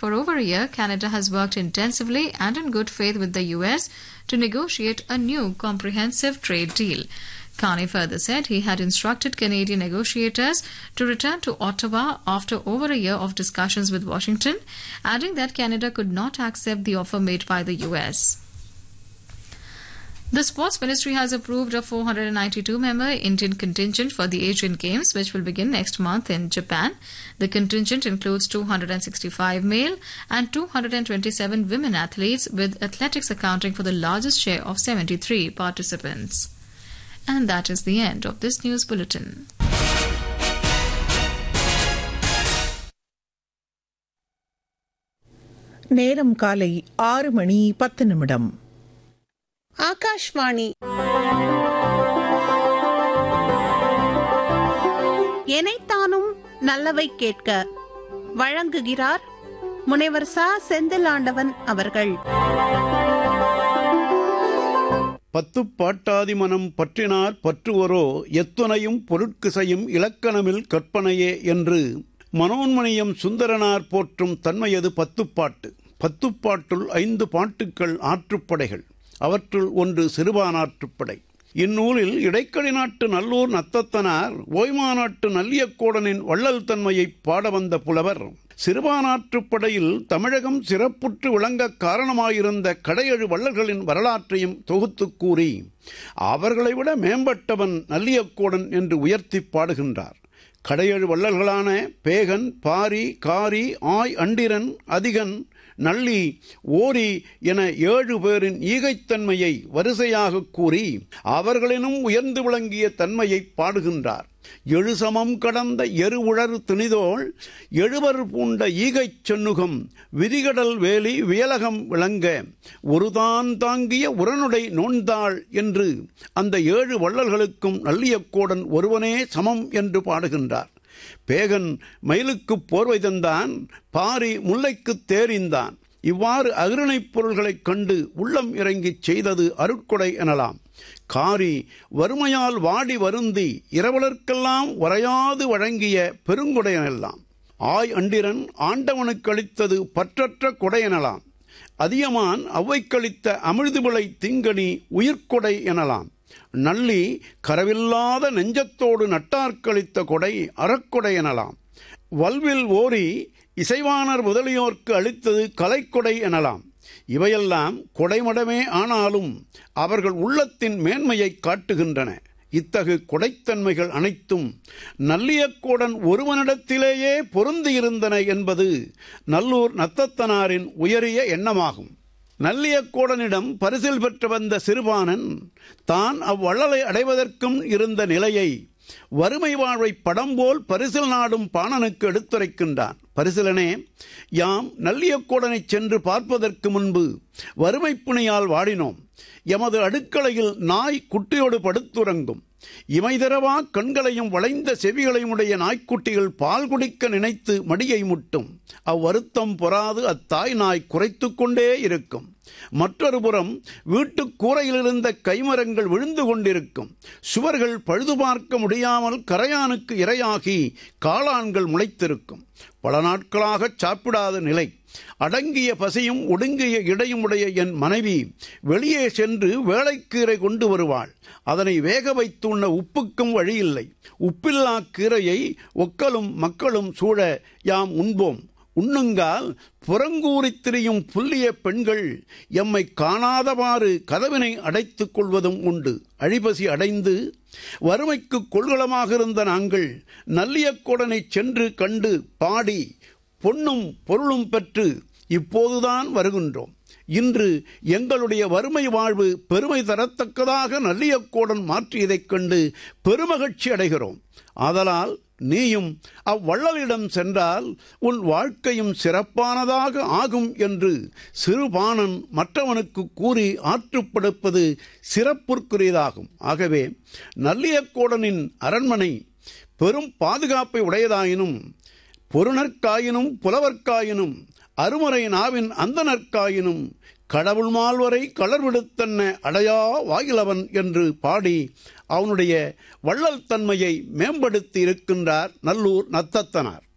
for over a year, Canada has worked intensively and in good faith with the US to negotiate a new comprehensive trade deal. Carney further said he had instructed Canadian negotiators to return to Ottawa after over a year of discussions with Washington, adding that Canada could not accept the offer made by the US. The Sports Ministry has approved a 492 member Indian contingent for the Asian Games, which will begin next month in Japan. The contingent includes 265 male and 227 women athletes, with athletics accounting for the largest share of 73 participants. And that is the end of this news bulletin. நேரம் காலை ஆறு மணி பத்து நிமிடம் ஆகாஷ்வாணி எனைத்தானும் நல்லவை கேட்க வழங்குகிறார் முனைவர் சா செந்திலாண்டவன் அவர்கள் பத்து பாட்டாதி மனம் பற்றினார் பற்றுவரோ எத்துணையும் பொருட்கிசையும் இலக்கணமில் கற்பனையே என்று மனோன்மணியம் சுந்தரனார் போற்றும் தன்மையது பத்துப்பாட்டு பத்துப்பாட்டுள் ஐந்து பாட்டுக்கள் ஆற்றுப்படைகள் அவற்றுள் ஒன்று சிறுபானாற்றுப்படை இந்நூலில் இடைக்கடி நாட்டு நல்லூர் நத்தத்தனார் ஓய்மாநாட்டு நல்லியக்கோடனின் வள்ளல் தன்மையை பாட வந்த புலவர் சிறுபானாற்றுப்படையில் தமிழகம் சிறப்புற்று விளங்க காரணமாயிருந்த கடையழு வள்ளல்களின் வரலாற்றையும் தொகுத்து கூறி அவர்களை விட மேம்பட்டவன் நல்லியக்கோடன் என்று உயர்த்தி பாடுகின்றார் கடையழு வள்ளல்களான பேகன் பாரி காரி ஆய் அண்டிரன் அதிகன் நள்ளி ஓரி என ஏழு பேரின் ஈகைத்தன்மையை வரிசையாக கூறி அவர்களினும் உயர்ந்து விளங்கிய தன்மையை பாடுகின்றார் எழுசமம் கடந்த எருவுழறு திணிதோள் எழுவர் பூண்ட ஈகைச் சென்னுகம் விதிகடல் வேலி வியலகம் விளங்க ஒருதான் தாங்கிய உரனுடை நோன்தாள் என்று அந்த ஏழு வள்ளல்களுக்கும் நல்லியக்கோடன் ஒருவனே சமம் என்று பாடுகின்றார் பேகன் மயிலுக்கு போர்வை தந்தான் பாரி முல்லைக்கு தேறிந்தான் இவ்வாறு அகிரணைப் பொருள்களைக் கண்டு உள்ளம் இறங்கிச் செய்தது அருட்கொடை எனலாம் காரி வறுமையால் வாடி வருந்தி இரவலர்க்கெல்லாம் வரையாது வழங்கிய பெருங்கொடையனெல்லாம் ஆய் அண்டிரன் ஆண்டவனுக்கு அளித்தது பற்றற்ற கொடையெனலாம் அதியமான் அவ்வைக்களித்த அமிழ்துவிளை திங்கனி உயிர்க்கொடை எனலாம் நள்ளி கரவில்லாத நெஞ்சத்தோடு நட்டார்க்களித்த கொடை அறக்கொடை எனலாம் வல்வில் ஓரி இசைவாணர் முதலியோர்க்கு அளித்தது கலைக்கொடை எனலாம் இவையெல்லாம் கொடைமடமே ஆனாலும் அவர்கள் உள்ளத்தின் மேன்மையை காட்டுகின்றன இத்தகு கொடைத்தன்மைகள் அனைத்தும் நல்லியக்கோடன் ஒருவனிடத்திலேயே பொருந்தியிருந்தன என்பது நல்லூர் நத்தத்தனாரின் உயரிய எண்ணமாகும் நல்லியக்கோடனிடம் பரிசில் பெற்று வந்த சிறுபானன் தான் அவ்வள்ளலை அடைவதற்கும் இருந்த நிலையை வறுமை வாழ்வை படம் போல் பரிசில் நாடும் பாணனுக்கு எடுத்துரைக்கின்றான் பரிசிலனே யாம் நல்லியக்கோடனை சென்று பார்ப்பதற்கு முன்பு வறுமை புனையால் வாடினோம் எமது அடுக்களையில் நாய் குட்டியோடு படுத்துறங்கும் இமைதரவா கண்களையும் வளைந்த செவிகளையும் உடைய நாய்க்குட்டிகள் பால் குடிக்க நினைத்து மடியை முட்டும் அவ்வருத்தம் பொறாது அத்தாய் நாய் குறைத்து கொண்டே இருக்கும் மற்றொரு புறம் வீட்டு கூரையிலிருந்த கைமரங்கள் விழுந்து கொண்டிருக்கும் சுவர்கள் பழுது பார்க்க முடியாமல் கரையானுக்கு இரையாகி காளான்கள் முளைத்திருக்கும் பல நாட்களாக சாப்பிடாத நிலை அடங்கிய பசியும் ஒடுங்கிய இடையும் உடைய என் மனைவி வெளியே சென்று வேலைக்கீரை கொண்டு வருவாள் அதனை வேக வைத்து உண்ண உப்புக்கும் வழியில்லை உப்பில்லா கீரையை ஒக்கலும் மக்களும் சூழ யாம் உண்போம் உண்ணுங்கால் புறங்கூறித் திரியும் புல்லிய பெண்கள் எம்மை காணாதவாறு கதவினை அடைத்துக் கொள்வதும் உண்டு அழிபசி அடைந்து வறுமைக்கு கொள்கலமாக இருந்த நாங்கள் நல்லியக்கொடனை சென்று கண்டு பாடி பொன்னும் பொருளும் பெற்று இப்போதுதான் வருகின்றோம் இன்று எங்களுடைய வறுமை வாழ்வு பெருமை தரத்தக்கதாக நல்லியக்கோடன் மாற்றியதைக் கண்டு பெருமகிழ்ச்சி அடைகிறோம் ஆதலால் நீயும் அவ்வள்ளலிடம் சென்றால் உன் வாழ்க்கையும் சிறப்பானதாக ஆகும் என்று சிறுபாணன் மற்றவனுக்கு கூறி ஆற்றுப்படுப்பது சிறப்புக்குரியதாகும் ஆகவே நல்லியக்கோடனின் அரண்மனை பெரும் பாதுகாப்பை உடையதாயினும் பொருணர்க்காயினும் புலவர்க்காயினும் அருமறை நாவின் அந்தனர்க்காயினும் கடவுள் மால்வரை களர் விடுத்தன்ன அடையா வாயிலவன் என்று பாடி அவனுடைய வள்ளல் தன்மையை மேம்படுத்தி இருக்கின்றார் நல்லூர் நத்தத்தனார்